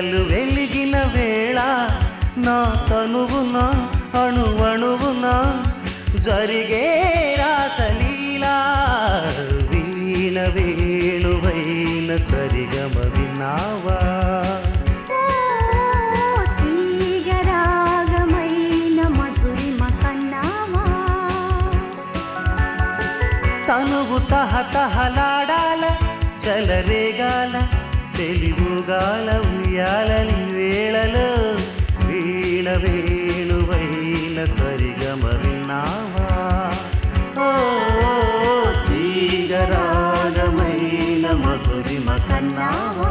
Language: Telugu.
వెన్నెలలు వెలిగిన వేళ నా తనువున అణువణువున జరిగే రాసలీలా వీణ వేణువైన సరిగమ విన్నావా తీగరాగమైన మధురిమ కన్నావా తనువు తహతహలాడాల చలరేగాల చెలివుగాల ఉయ్యాలని వేళలో వీణ వేణువైన సరిగమ విన్నావా ఓ తీగరాగమైన మధురిమ కన్నావా